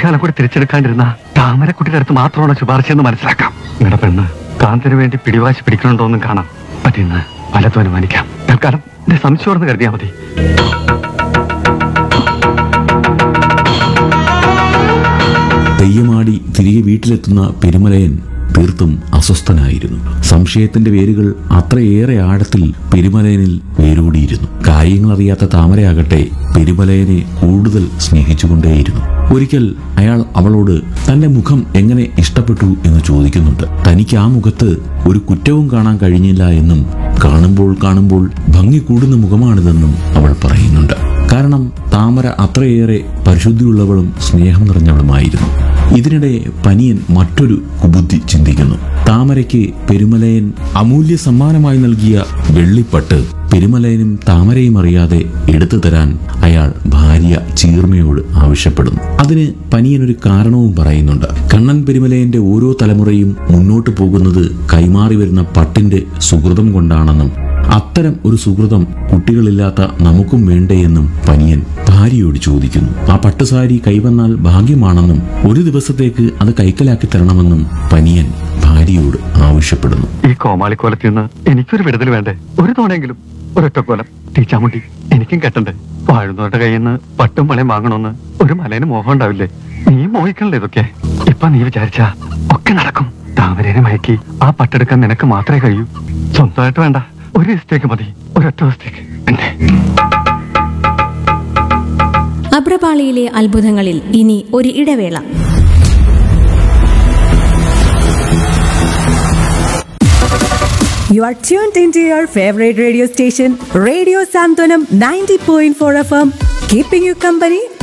കുറച്ചു കാലം കൂടി തിരിച്ചെടുക്കാണ്ടിരുന്ന താമരക്കുട്ടിയുടെ അടുത്ത് മാത്രമാണ് ശുപാർശ എന്ന് മനസ്സിലാക്കാം നിങ്ങളുടെ പെണ്ണ് കാന്തിന് വേണ്ടി പിടിവാശി പിടിക്കണുണ്ടോന്നും കാണാം അതിന്ന് പലതും അനുമാനിക്കാം തൽക്കാലം എന്റെ സംശയം കരുതിയാൽ മതി തെയ്യമാടി തിരികെ വീട്ടിലെത്തുന്ന പെരുമലയൻ തീർത്തും അസ്വസ്ഥനായിരുന്നു സംശയത്തിന്റെ വേരുകൾ അത്രയേറെ ആഴത്തിൽ പെരുമലയനിൽ വേരൂടിയിരുന്നു കാര്യങ്ങൾ അറിയാത്ത താമരയാകട്ടെ പെരുമലയനെ കൂടുതൽ സ്നേഹിച്ചുകൊണ്ടേയിരുന്നു ഒരിക്കൽ അയാൾ അവളോട് തന്റെ മുഖം എങ്ങനെ ഇഷ്ടപ്പെട്ടു എന്ന് ചോദിക്കുന്നുണ്ട് തനിക്ക് ആ മുഖത്ത് ഒരു കുറ്റവും കാണാൻ കഴിഞ്ഞില്ല എന്നും കാണുമ്പോൾ കാണുമ്പോൾ ഭംഗി കൂടുന്ന മുഖമാണിതെന്നും അവൾ പറയുന്നുണ്ട് കാരണം താമര അത്രയേറെ പരിശുദ്ധിയുള്ളവളും സ്നേഹം നിറഞ്ഞവളുമായിരുന്നു ഇതിനിടെ പനിയൻ മറ്റൊരു കുബുദ്ധി ചിന്തിക്കുന്നു താമരയ്ക്ക് പെരുമലയൻ അമൂല്യ സമ്മാനമായി നൽകിയ വെള്ളിപ്പട്ട് പെരുമലയനും താമരയും അറിയാതെ എടുത്തു തരാൻ അയാൾ ഭാര്യ ചീർമയോട് ആവശ്യപ്പെടുന്നു അതിന് പനിയൻ ഒരു കാരണവും പറയുന്നുണ്ട് കണ്ണൻ പെരുമലയന്റെ ഓരോ തലമുറയും മുന്നോട്ട് പോകുന്നത് കൈമാറി വരുന്ന പട്ടിന്റെ സുഹൃതം കൊണ്ടാണെന്നും അത്തരം ഒരു സുഹൃതം കുട്ടികളില്ലാത്ത നമുക്കും വേണ്ടേയെന്നും പനിയൻ ഭാര്യയോട് ചോദിക്കുന്നു ആ പട്ടുസാരി കൈവന്നാൽ ഭാഗ്യമാണെന്നും ഒരു ദിവസത്തേക്ക് അത് കൈക്കലാക്കി തരണമെന്നും പനിയൻ ഭാര്യയോട് ആവശ്യപ്പെടുന്നു ഈ കോമാളിക്കോലത്തിൽ നിന്ന് എനിക്കൊരു വിടുതൽ വേണ്ടേ ഒരു തവണയെങ്കിലും ഒരൊറ്റക്കോലം തീച്ചാമുണ്ടി എനിക്കും കെട്ടണ്ടേ വാഴുന്നവരുടെ കയ്യിൽ നിന്ന് പട്ടും വളയും വാങ്ങണമെന്ന് ഒരു മലേന് മോഹം ഉണ്ടാവില്ലേ നീ മോഹിക്കണല്ലേ ഇതൊക്കെ ഇപ്പൊ നീ വിചാരിച്ച ഒക്കെ നടക്കും താമരേനെ മയക്കി ആ പട്ടെടുക്കാൻ നിനക്ക് മാത്രമേ കഴിയൂ സ്വന്തമായിട്ട് വേണ്ട ഒരു ദിവസത്തേക്ക് മതി ഒരൊറ്റ ദിവസത്തേക്ക് എന്നെ അഭ്രപാളിയിലെ അത്ഭുതങ്ങളിൽ ഇനി ഒരു ഇടവേള You are tuned into your favorite radio station, Radio Santonam 90.4 FM, keeping you company